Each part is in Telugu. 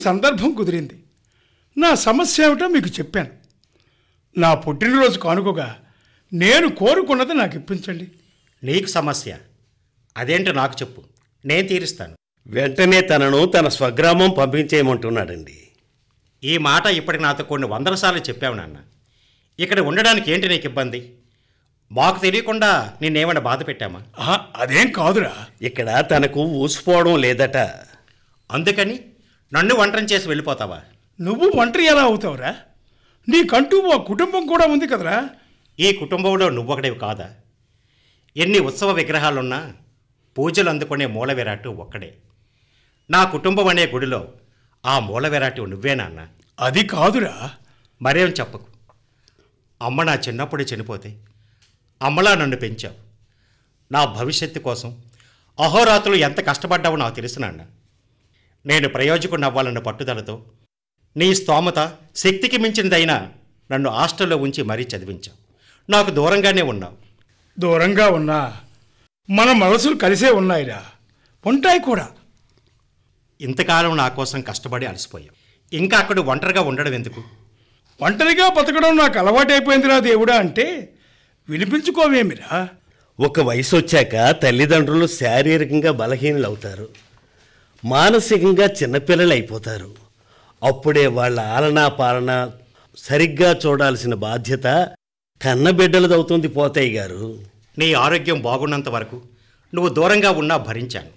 సందర్భం కుదిరింది నా సమస్య ఏమిటో మీకు చెప్పాను నా పుట్టినరోజు కానుకగా నేను కోరుకున్నది నాకు ఇప్పించండి నీకు సమస్య అదేంటో నాకు చెప్పు నేను తీరుస్తాను వెంటనే తనను తన స్వగ్రామం పంపించేయమంటున్నాడండి ఈ మాట ఇప్పటికి నాతో కొన్ని వందల సార్లు చెప్పావు నాన్న ఇక్కడ ఉండడానికి ఏంటి నీకు ఇబ్బంది మాకు తెలియకుండా నిన్నేమైనా బాధ పెట్టామా ఆహా, అదేం కాదురా ఇక్కడ తనకు ఊసిపోవడం లేదట అందుకని నన్ను వంటరం చేసి వెళ్ళిపోతావా నువ్వు ఒంటరి ఎలా అవుతావురా నీకంటూ ఓ కుటుంబం కూడా ఉంది కదరా ఈ కుటుంబంలో నువ్వొకడివి కాదా ఎన్ని ఉత్సవ విగ్రహాలున్నా పూజలు అందుకునే మూల విరాటు ఒక్కడే నా కుటుంబం అనే గుడిలో ఆ మూల విరాటు నువ్వే నాన్న అది కాదురా మరేం చెప్పకు అమ్మ నా చిన్నప్పుడే చనిపోతే అమ్మలా నన్ను పెంచావు నా భవిష్యత్తు కోసం అహోరాత్రులు ఎంత కష్టపడ్డావో నాకు తెలుసు నాన్న నేను ప్రయోజకుడిని అవ్వాలన్న పట్టుదలతో నీ స్తోమత శక్తికి మించినదైనా నన్ను హాస్టల్లో ఉంచి మరీ చదివించావు నాకు దూరంగానే ఉన్నావు దూరంగా ఉన్నా మన మనసులు కలిసే ఉన్నాయిరా ఉంటాయి కూడా ఇంతకాలం నా కోసం కష్టపడి అలసిపోయావు ఇంకా అక్కడ ఒంటరిగా ఉండడం ఎందుకు ఒంటరిగా బతకడం నాకు అలవాటైపోయిందిరా దేవుడా అంటే వినిపించుకోవేమిరా ఒక వయసు వచ్చాక తల్లిదండ్రులు శారీరకంగా బలహీనులు అవుతారు మానసికంగా చిన్నపిల్లలు అయిపోతారు అప్పుడే వాళ్ళ ఆలనా పాలన సరిగ్గా చూడాల్సిన బాధ్యత కన్నబిడ్డలదవుతుంది పోతయ్య గారు నీ ఆరోగ్యం బాగున్నంత వరకు నువ్వు దూరంగా ఉన్నా భరించాను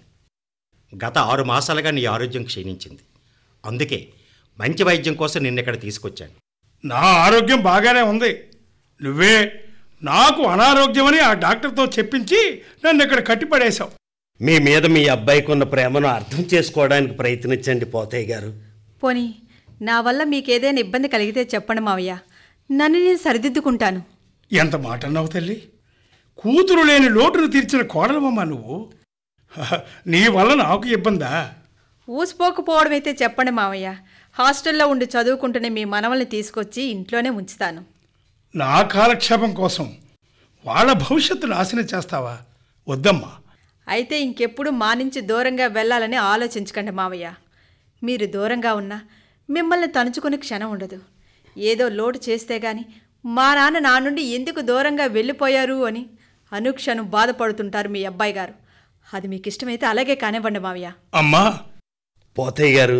గత ఆరు మాసాలుగా నీ ఆరోగ్యం క్షీణించింది అందుకే మంచి వైద్యం కోసం నిన్న ఇక్కడ తీసుకొచ్చాను నా ఆరోగ్యం బాగానే ఉంది నువ్వే నాకు అనారోగ్యమని ఆ డాక్టర్తో చెప్పించి నన్ను ఇక్కడ కట్టిపడేశావు మీ మీద మీ అబ్బాయికి ఉన్న ప్రేమను అర్థం చేసుకోవడానికి ప్రయత్నించండి పోతయ్య గారు పోనీ నా వల్ల మీకేదైనా ఇబ్బంది కలిగితే చెప్పండి మావయ్య నన్ను నేను సరిదిద్దుకుంటాను ఎంత మాట అన్నావు తల్లి కూతురు లేని లోటును తీర్చిన కోడలమమ్మ నువ్వు హహ, నీ వల్ల నాకు ఇబ్బందా ఊసిపోకపోవడం అయితే చెప్పండి మావయ్య హాస్టల్లో ఉండి చదువుకుంటున్న మీ మనవల్ని తీసుకొచ్చి ఇంట్లోనే ఉంచుతాను నా కాలక్షేపం కోసం వాళ్ళ భవిష్యత్తు నాశనం చేస్తావా వద్దమ్మా అయితే ఇంకెప్పుడు మా నుంచి దూరంగా వెళ్ళాలని ఆలోచించకండి మావయ్య మీరు దూరంగా ఉన్నా మిమ్మల్ని తలుచుకునే క్షణం ఉండదు ఏదో లోటు చేస్తే గాని మా నాన్న నా నుండి ఎందుకు దూరంగా వెళ్ళిపోయారు అని అనుక్షణం బాధపడుతుంటారు మీ అబ్బాయి గారు అది మీకు ఇష్టమైతే అలాగే కానివ్వండి మావయ్య అమ్మా పోతయ్య గారు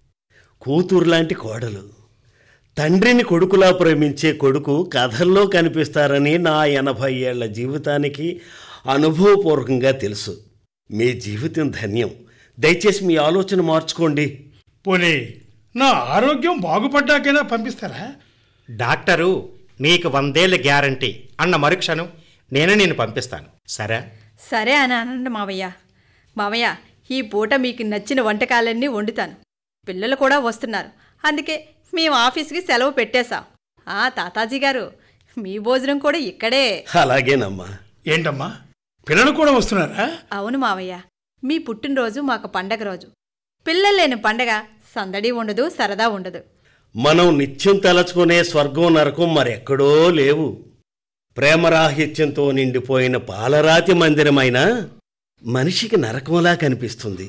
కూతురు లాంటి కోడలు తండ్రిని కొడుకులా ప్రేమించే కొడుకు కథల్లో కనిపిస్తారని నా ఎనభై ఏళ్ల జీవితానికి అనుభవపూర్వకంగా తెలుసు మీ జీవితం ధన్యం దయచేసి మీ ఆలోచన మార్చుకోండి పోనీ నా ఆరోగ్యం బాగుపడ్డాకైనా పంపిస్తారా డాక్టరు నీకు వందేళ్ళ గ్యారంటీ అన్న మరుక్షణం నేనే నేను పంపిస్తాను సరే సరే అని అనండి మావయ్య మావయ్య ఈ పూట మీకు నచ్చిన వంటకాలన్నీ వండుతాను పిల్లలు కూడా వస్తున్నారు అందుకే మేము ఆఫీస్కి సెలవు పెట్టేశాం ఆ తాతాజీ గారు మీ భోజనం కూడా ఇక్కడే అలాగేనమ్మా ఏంటమ్మా పిల్లలు కూడా వస్తున్నారా అవును మావయ్య మీ పుట్టినరోజు మాకు పండగ రోజు పిల్లలు లేని పండగ సందడి ఉండదు సరదా ఉండదు మనం నిత్యం తలచుకునే స్వర్గం నరకం మరెక్కడో లేవు ప్రేమరాహిత్యంతో నిండిపోయిన పాలరాతి మందిరమైన మనిషికి నరకంలా కనిపిస్తుంది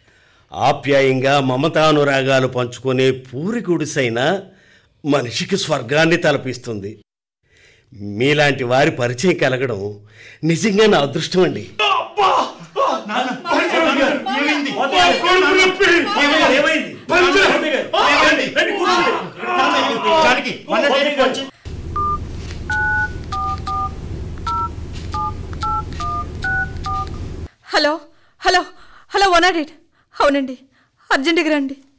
ఆప్యాయంగా మమతానురాగాలు పంచుకునే పూరి గుడిసైన మనిషికి స్వర్గాన్ని తలపిస్తుంది మీలాంటి వారి పరిచయం కలగడం నిజంగా నా అదృష్టం అండి hello hello hello one not eight అవునండి అర్జెంటుగా రండి